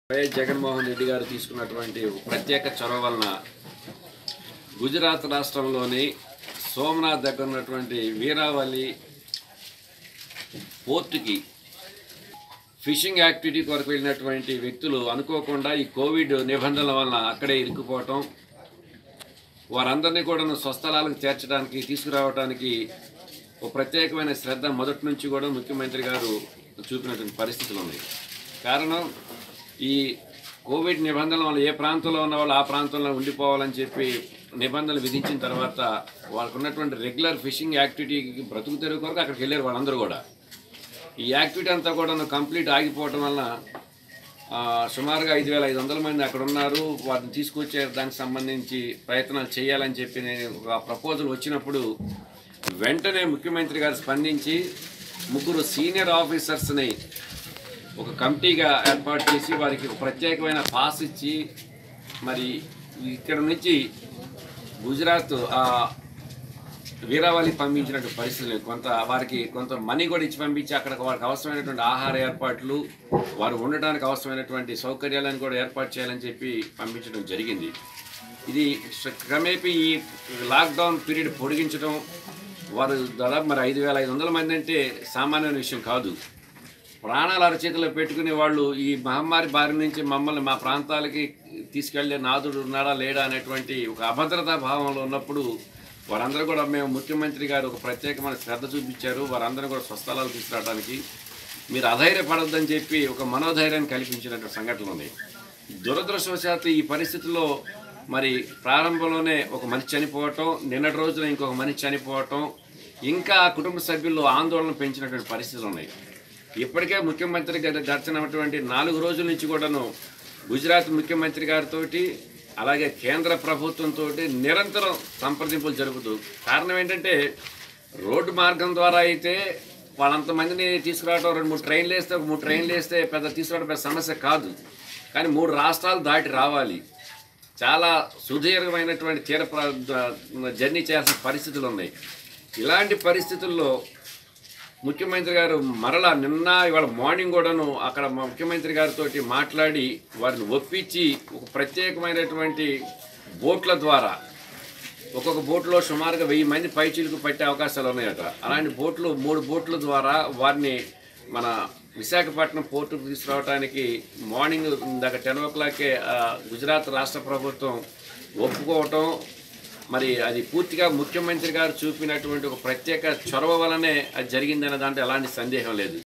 YS Jaganmohan Reddy గారు తీసుకున్నటువంటి ప్రత్యేక చొరవ వలన గుజరాత్ రాష్ట్రంలోని సోమనాథ్ దగ్గర ఉన్నటువంటి వీరావళి పోర్టుకి ఫిషింగ్ యాక్టివిటీ కొరకు వెళ్ళినటువంటి వ్యక్తులు అనుకోకుండా ఈ కోవిడ్ నిబంధనల వలన అక్కడే ఇరుక్కుపోవటం వారందరినీ కూడా స్వస్థలాలకు చేర్చడానికి తీసుకురావడానికి ఒక ప్రత్యేకమైన శ్రద్ధ మొదటి నుంచి కూడా ముఖ్యమంత్రి గారు చూపినటువంటి పరిస్థితులు ఉన్నాయి కారణం ఈ కోవిడ్ నిబంధనల వల్ల ఏ ప్రాంతంలో ఉన్న వాళ్ళు ఆ ప్రాంతంలో ఉండిపోవాలని చెప్పి నిబంధనలు విధించిన తర్వాత వాళ్ళకు ఉన్నటువంటి రెగ్యులర్ ఫిషింగ్ యాక్టివిటీకి బ్రతుకు తెరుగు కొరకు అక్కడికి వెళ్ళారు వాళ్ళందరూ కూడా ఈ యాక్టివిటీ అంతా కూడా కంప్లీట్ ఆగిపోవటం వలన ఆ, సుమారుగా ఐదు వేల ఐదు వందల మంది అక్కడ ఉన్నారు వారిని తీసుకొచ్చే దానికి సంబంధించి ప్రయత్నాలు చేయాలని చెప్పి నేను ఒక ప్రపోజల్ వచ్చినప్పుడు వెంటనే ముఖ్యమంత్రి గారు స్పందించి ముగ్గురు సీనియర్ ఆఫీసర్స్ని ఒక కమిటీగా ఏర్పాటు చేసి వారికి ఒక ప్రత్యేకమైన పాస్ ఇచ్చి మరి ఇక్కడ నుంచి గుజరాత్ ఆ వీరావళి పంపించినట్టు పరిస్థితులు కొంత వారికి కొంత మనీ కూడా ఇచ్చి పంపించి అక్కడ వారికి అవసరమైనటువంటి ఆహార ఏర్పాట్లు వారు ఉండడానికి అవసరమైనటువంటి సౌకర్యాలను కూడా ఏర్పాటు చేయాలని చెప్పి పంపించడం జరిగింది ఇది క్రమేపీ ఈ లాక్డౌన్ పీరియడ్ పొడిగించడం వారు దాదాపు మరి ఐదు వేల ఐదు వందల మంది అంటే సామాన్యమైన విషయం కాదు ప్రాణాలు అరచేతిలో పెట్టుకునే వాళ్ళు ఈ మహమ్మారి బారి నుంచి మమ్మల్ని మా ప్రాంతాలకి తీసుకెళ్లే నాదుడు ఉన్నాడా లేడా అనేటువంటి ఒక అభద్రతా భావంలో ఉన్నప్పుడు వారందరూ కూడా మేము ముఖ్యమంత్రి గారు ఒక ప్రత్యేకమైన శ్రద్ధ చూపించారు వారందరూ కూడా స్వస్థలాలు తీసుకురావడానికి మీరు అధైర్యపడొద్దని చెప్పి ఒక మనోధైర్యాన్ని కల్పించినటువంటి సంఘటనలు ఉన్నాయి దురదృష్టవశాత్తు ఈ పరిస్థితుల్లో మరి ప్రారంభంలోనే ఒక మనిషి చనిపోవటం నిన్నటి రోజున ఇంకొక మనిషి చనిపోవటం ఇంకా ఆ కుటుంబ సభ్యుల్లో ఆందోళన పెంచినటువంటి పరిస్థితులు ఉన్నాయి ఇప్పటికే ముఖ్యమంత్రి గారు గడిచినటువంటి నాలుగు రోజుల నుంచి కూడాను గుజరాత్ ముఖ్యమంత్రి గారితో అలాగే కేంద్ర ప్రభుత్వంతో నిరంతరం సంప్రదింపులు జరుపుతూ కారణం ఏంటంటే రోడ్డు మార్గం ద్వారా అయితే వాళ్ళంతమందిని తీసుకురావడం రెండు మూడు ట్రైన్లు వేస్తే ఒక మూడు ట్రైన్లు వేస్తే పెద్ద తీసుకురావడం పెద్ద సమస్య కాదు కానీ మూడు రాష్ట్రాలు దాటి రావాలి చాలా సుదీర్ఘమైనటువంటి తీర ప్ర- ద- జర్నీ చేయాల్సిన పరిస్థితులు ఉన్నాయి ఇలాంటి పరిస్థితుల్లో ముఖ్యమంత్రి గారు మరలా నిన్న ఇవాళ మార్నింగ్ కూడాను అక్కడ మా ముఖ్యమంత్రి గారితో మాట్లాడి వారిని ఒప్పించి ఒక ప్రత్యేకమైనటువంటి బోట్ల ద్వారా ఒక్కొక్క బోట్లో సుమారుగా వెయ్యి మంది పైచీలకు పట్టే అవకాశాలు ఉన్నాయట అలాంటి బోట్లు మూడు బోట్ల ద్వారా వారిని మన విశాఖపట్నం పోర్టుకు తీసుకురావడానికి మార్నింగ్ దాకా టెన్ ఓ క్లాకే ఆ, గుజరాత్ రాష్ట్ర ప్రభుత్వం ఒప్పుకోవటం మరి అది పూర్తిగా ముఖ్యమంత్రి గారు చూపినటువంటి ఒక ప్రత్యేక చొరవ వలనే అది జరిగిందనే దాంట్లో ఎలాంటి సందేహం లేదు